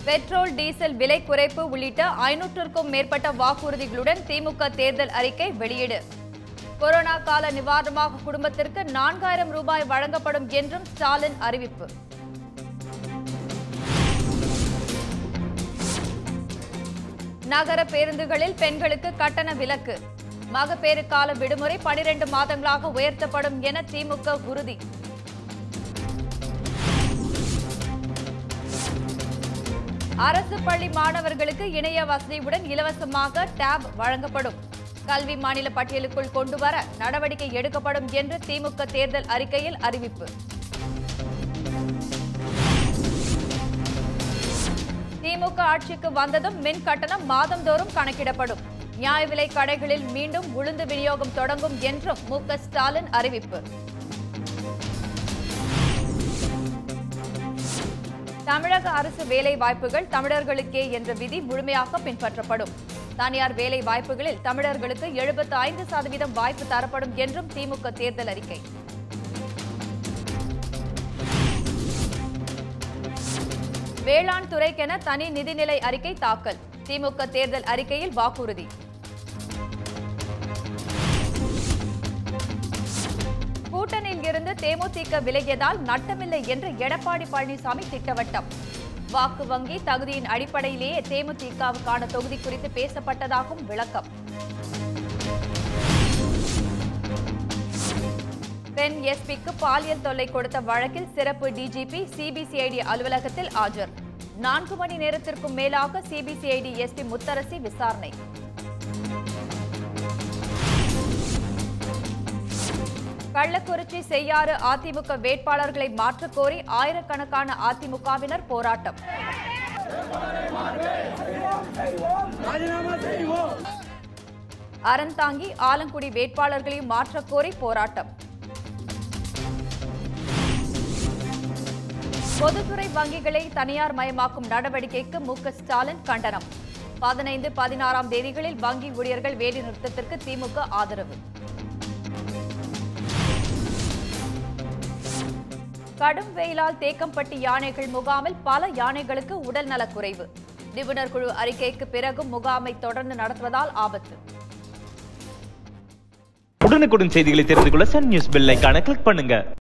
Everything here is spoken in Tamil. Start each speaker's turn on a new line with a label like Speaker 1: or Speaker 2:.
Speaker 1: பெட்ரோல் டீசல் விலை குறைப்பு உள்ளிட்ட ஐநூற்றுக்கும் மேற்பட்ட வாக்குறுதிகளுடன் திமுக தேர்தல் அறிக்கை வெளியீடு கொரோனா கால நிவாரணமாக குடும்பத்திற்கு நான்காயிரம் ரூபாய் வழங்கப்படும் என்றும் ஸ்டாலின் அறிவிப்பு நகர பேருந்துகளில் பெண்களுக்கு கட்டண விலக்கு மகப்பேறு கால விடுமுறை பனிரெண்டு மாதங்களாக உயர்த்தப்படும் என திமுக உறுதி அரசு பள்ளி மாணவர்களுக்கு இணைய வசதியுடன் இலவசமாக டேப் வழங்கப்படும் கல்வி மாநில பட்டியலுக்குள் கொண்டுவர நடவடிக்கை எடுக்கப்படும் என்று திமுக தேர்தல் அறிக்கையில் அறிவிப்பு திமுக ஆட்சிக்கு வந்ததும் மின் கட்டணம் மாதந்தோறும் கணக்கிடப்படும் நியாய விலை கடைகளில் மீண்டும் உளுந்து விநியோகம் தொடங்கும் என்றும் மு க ஸ்டாலின் அறிவிப்பு தமிழக அரசு வேலை வாய்ப்புகள் தமிழர்களுக்கே என்ற விதி முழுமையாக பின்பற்றப்படும் தனியார் வேலை வாய்ப்புகளில் தமிழர்களுக்கு எழுபத்து ஐந்து சதவீதம் வாய்ப்பு தரப்படும் என்றும் திமுக தேர்தல் அறிக்கை வேளாண் துறைக்கென தனி நிதிநிலை அறிக்கை தாக்கல் திமுக தேர்தல் அறிக்கையில் வாக்குறுதி கூட்டணியில் இருந்து தேமுதிக விலகியதால் நட்டமில்லை என்று எடப்பாடி பழனிசாமி திட்டவட்டம் வாக்கு வங்கி தகுதியின் அடிப்படையிலேயே தேமுதிகவுக்கான தொகுதி குறித்து பேசப்பட்டதாகவும் விளக்கம் பெண் எஸ்பிக்கு பாலியல் தொல்லை கொடுத்த வழக்கில் சிறப்பு டிஜிபி சிபிசிஐடி அலுவலகத்தில் ஆஜர் நான்கு மணி நேரத்திற்கும் மேலாக சிபிசிஐடி எஸ்பி முத்தரசி விசாரணை கள்ளக்குறிச்சி செய்யாறு அதிமுக வேட்பாளர்களை மாற்றக் கோரி ஆயிரக்கணக்கான அதிமுகவினர் போராட்டம் அறந்தாங்கி ஆலங்குடி வேட்பாளர்களையும் மாற்றக் கோரி போராட்டம் பொதுத்துறை வங்கிகளை தனியார் மயமாக்கும் நடவடிக்கைக்கு மு க ஸ்டாலின் கண்டனம் பதினைந்து பதினாறாம் தேதிகளில் வங்கி ஊழியர்கள் வேலை நிறுத்தத்திற்கு திமுக ஆதரவு கடும் வெயிலால் தேக்கம்பட்டி யானைகள் முகாமில் பல யானைகளுக்கு உடல் நலக்குறைவு நிபுணர் குழு அறிக்கைக்கு பிறகும் முகாமை தொடர்ந்து நடத்துவதால் ஆபத்து
Speaker 2: உடனுக்குடன் செய்திகளை தெரிந்து கொள்ள சன் நியூஸ் பெல் ஐகானை கிளிக் பண்ணுங்க